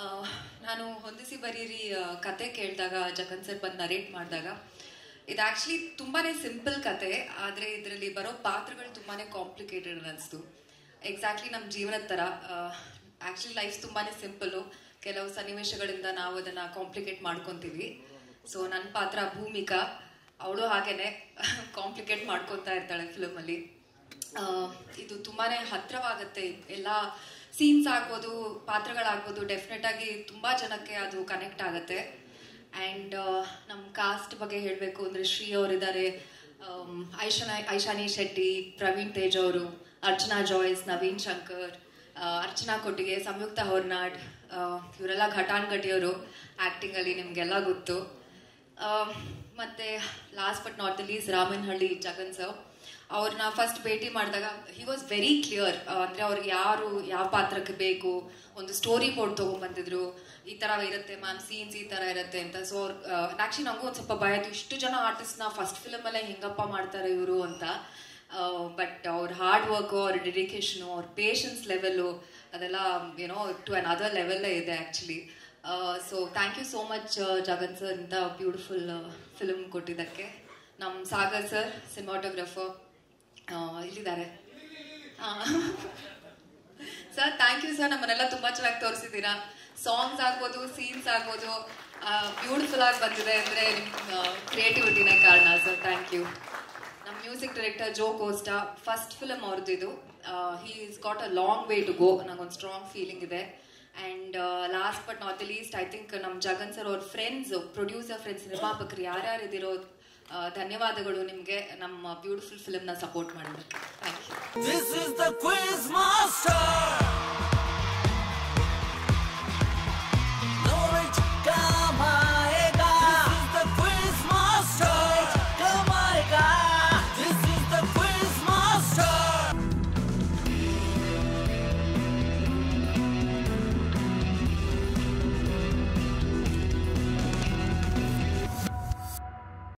ಆ, ನಾನು ಹೊಂದಿಸಿ ಬರೀರಿ ಆ, ಕತೆ ಕೇಳಿದಾಗ ಜಗನ್ ಸರ್ ಬಂದು ನರೇಟ್ ಮಾಡಿದಾಗ ಇದು ಆ್ಯಕ್ಚುಲಿ ತುಂಬಾನೇ ಸಿಂಪಲ್ ಕತೆ ಆದರೆ ಇದರಲ್ಲಿ ಬರೋ ಪಾತ್ರಗಳು ತುಂಬಾನೇ ಕಾಂಪ್ಲಿಕೇಟೆಡ್ ಅನಿಸ್ತು ಎಕ್ಸಾಕ್ಟ್ಲಿ ನಮ್ಮ ಜೀವನದ ಥರ ಆ್ಯಕ್ಚುಲಿ ಲೈಫ್ ತುಂಬಾನೇ ಸಿಂಪಲ್ಲು ಕೆಲವು ಸನ್ನಿವೇಶಗಳಿಂದ ನಾವು ಅದನ್ನು ಕಾಂಪ್ಲಿಕೇಟ್ ಮಾಡ್ಕೊತೀವಿ ಸೊ ನನ್ನ ಪಾತ್ರ ಭೂಮಿಕಾ ಅವಳು ಹಾಗೇನೆ ಕಾಂಪ್ಲಿಕೇಟ್ ಮಾಡ್ಕೊತಾ ಇರ್ತಾಳೆ ಫಿಲಮಲ್ಲಿ ಆ, ಇದು ತುಂಬಾನೇ ಹತ್ರವಾಗುತ್ತೆ ಎಲ್ಲ ಸೀನ್ಸ್ ಆಗ್ಬೋದು ಪಾತ್ರಗಳಾಗ್ಬೋದು ಡೆಫಿನೆಟ್ ಆಗಿ ತುಂಬಾ ಜನಕ್ಕೆ ಅದು ಕನೆಕ್ಟ್ ಆಗುತ್ತೆ ಆ್ಯಂಡ್ ನಮ್ಮ ಕಾಸ್ಟ್ ಬಗ್ಗೆ ಹೇಳಬೇಕು ಅಂದರೆ ಶ್ರೀ ಅವರಿದ್ದಾರೆ ಐಶಾನ ಐಶಾನಿ ಶೆಟ್ಟಿ ಪ್ರವೀಣ್ ತೇಜ್ ಅವರು ಅರ್ಚನಾ ಜಾಯ್ಸ್ ನವೀನ್ ಶಂಕರ್ ಆ, ಅರ್ಚನಾ ಕೊಟ್ಟಿಗೆ ಸಂಯುಕ್ತ ಹೊರ್ನಾಡ್ ಆ, ಇವರೆಲ್ಲ ಘಟಾನ್ ಗಟಿಯವರು ಆ್ಯಕ್ಟಿಂಗಲ್ಲಿ ನಿಮಗೆಲ್ಲ ಗೊತ್ತು ಆ, ಮತ್ತೆ last but not the least Ramanahalli Jagan sir ಅವ್ರನ್ನ ಫಸ್ಟ್ ಭೇಟಿ ಮಾಡಿದಾಗ ಹಿ ವಾಸ್ ವೆರಿ ಕ್ಲಿಯರ್ ಅಂದ್ರೆ ಅವ್ರಿಗೆ ಯಾರು ಯಾವ ಪಾತ್ರಕ್ಕೆ ಬೇಕು ಒಂದು ಸ್ಟೋರಿ ಬೋರ್ಡ್ ತಗೊಂಡ್ಬಂದಿದ್ರು ಈ ತರ ಇರುತ್ತೆ ಮ್ಯಾಮ್ ಸೀನ್ಸ್ ಈ ತರ ಇರುತ್ತೆ ಅಂತ ಸೊ ಅವ್ರು ಆಕ್ಚುಲಿ ನಂಗೂ ಒಂದು ಸ್ವಲ್ಪ ಭಯ ಆಯ್ತು ಇಷ್ಟು ಜನ ಆರ್ಟಿಸ್ಟ್ನ ಫಸ್ಟ್ ಫಿಲಮ್ ಅಲ್ಲೇ ಹೆಂಗಪ್ಪ ಮಾಡ್ತಾರೆ ಇವರು ಅಂತ ಬಟ್ ಅವ್ರ ಹಾರ್ಡ್ ವರ್ಕು ಅವ್ರ ಡೆಡಿಕೇಶನು ಅವ್ರ ಪೇಷನ್ಸ್ ಲೆವೆಲ್ಲು ಅದೆಲ್ಲ ಏನೋ ಟು ಅನ್ ಅದರ್ ಲೆವೆಲ್ಲೇ ಇದೆ actually so thank you so much Jagan sir ಇಂಥ ಬ್ಯೂಟಿಫುಲ್ ಫಿಲ್ಮ್ ಕೊಟ್ಟಿದ್ದಕ್ಕೆ ನಮ್ಮ ಸಾಗರ್ ಸರ್ ಸಿನಿಮಾಟೋಗ್ರಫರ್ ಇಲ್ಲಿದ್ದಾರೆ ಸರ್ ಥ್ಯಾಂಕ್ ಯು ಸರ್ ನಮ್ಮನ್ನೆಲ್ಲ ತುಂಬಾ ಚೆನ್ನಾಗಿ ತೋರಿಸಿದ್ದೀರಾ ಸಾಂಗ್ಸ್ ಆಗ್ಬೋದು ಸೀನ್ಸ್ ಆಗ್ಬೋದು ಬ್ಯೂಟಿಫುಲ್ ಆಗಿ ಬಂದಿದೆ ಅಂದ್ರೆ ನಿಮ್ಮ ಕ್ರಿಯೇಟಿವಿಟಿನೇ ಕಾರಣ ಸರ್ ಥ್ಯಾಂಕ್ ಯು ನಮ್ಮ music director Joe Costa first film ಅವ್ರದ್ದು ಇದು he is got a long way to go ನಂಗೊಂದು ಸ್ಟ್ರಾಂಗ್ ಫೀಲಿಂಗ್ ಇದೆ and last but not the least I think ನಮ್ಮ ಜಗನ್ ಸರ್ ಅವ್ರ ಫ್ರೆಂಡ್ಸ್ ಪ್ರೊಡ್ಯೂಸರ್ ಫ್ರೆಂಡ್ಸ್ ನಿರ್ಮಾಪಕರು ಯಾರ್ಯಾರು ಇದಿರೋ ಆ, ಧನ್ಯವಾದಗಳು ನಿಮಗೆ ನಮ್ಮ ಬ್ಯೂಟಿಫುಲ್ ಫಿಲ್ಮ್ನ ಸಪೋರ್ಟ್ ಮಾಡಿದ್ದಕ್ಕೆ thank you This is the quiz master.